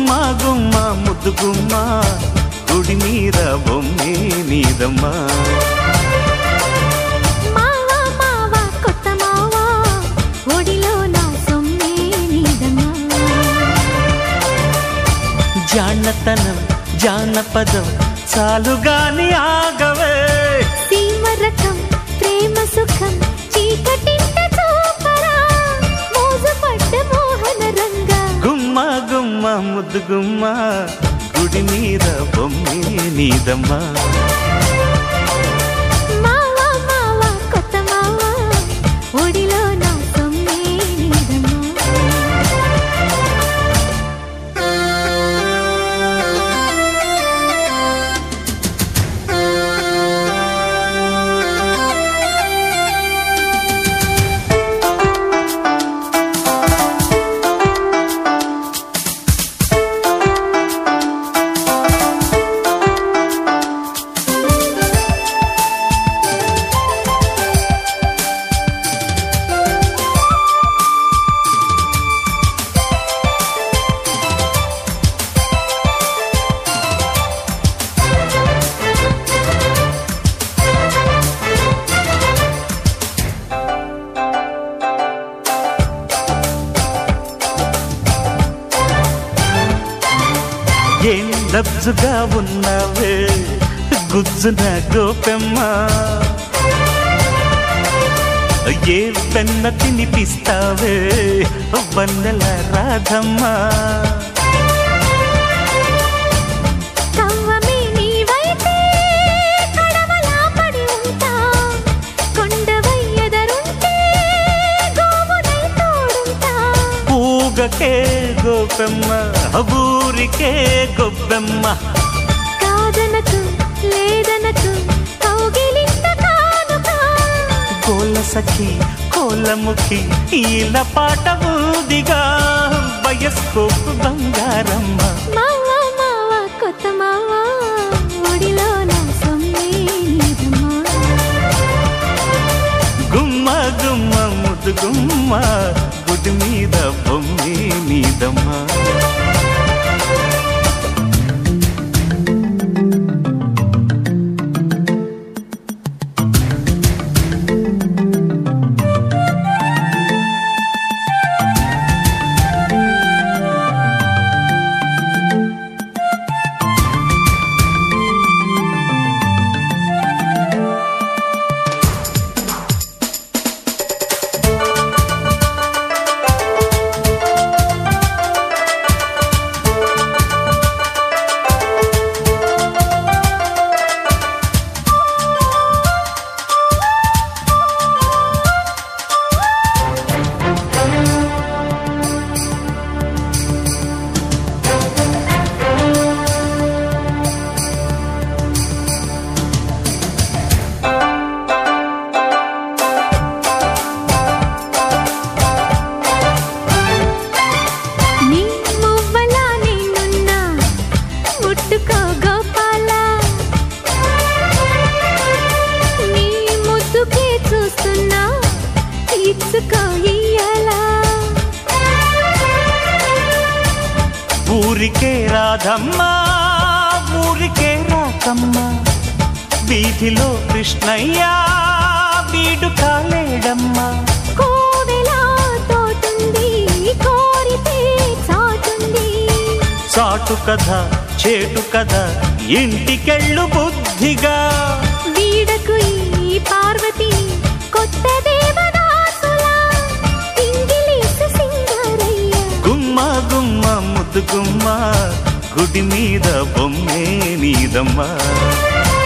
గుమ్మ గుమ్మ ముద్దు గుమ్మ గుడి మీద బొమ్మే నీదమ్మా మావా మావా కొత్త మావా ఒడిలో నా సొమ్మే నీదమ్మా జానతనం జానపదం చాలుగాని ఆగవే సీమరకం ప్రేమ సుఖం చీకటింట చూపరా మోజు పడ్డ మోహన రంగా గుమ్మ గుమ్మ ముద్దు గుమ్మ గుడి మీద బొమ్మే నీదమ్మా మావా మావా కొత్త మావా ఒడిలో నా సొమ్మే నీదమ్మా ఏం లబ్జుగా ఉన్నావే గుజ్జున గోపెమ్మ ఏ వెన్న తినిపిస్తావే వన్నెల రాధమ్మ కవ్వమే నీవైతే కడవలా పడి ఉంటా కొండవై ఎదరుంటే గోవునై తోడుంటా ఊగకే గోపెమ్మ ఊరికే గొబ్బెమ్మ కాదనకు లేదనకు కౌగిలింత కానుక కోల సఖి కోలముఖి ఈల పాట ఊదిగా వయస్కోపు బంగారమ్మ మావా మావా కొత్త మావా ఒడిలో నా సొమ్మే నీదమ్మా గుమ్మ గుమ్మ ముద్దు గుమ్మ గుడి మీద బొమ్మే నీదమ్మా నీ మువ్వలా నేనున్నా ముట్టుకో గోపాల నీ ముద్దుకే చూస్తున్నా ఇచ్చుకో ఇయ్యాలా ఊరికే రాధమ్మ ఊరికే రాకమ్మ వీధిలో కృష్ణయ్య వీడు కాలేడమ్మా కోవెలా తోటుంది కోరితే చాటుంది చాటు కథ చేటు కథ ఇంటికెళ్ళు బుద్ధిగా వీడకు ఈ పార్వతి కొత్త దేవదాసులా ఇంగిలీసు సింగారయ్య గుమ్మ గుమ్మ ముద్దు గుమ్మ గుడి మీద బొమ్మే నీదమ్మా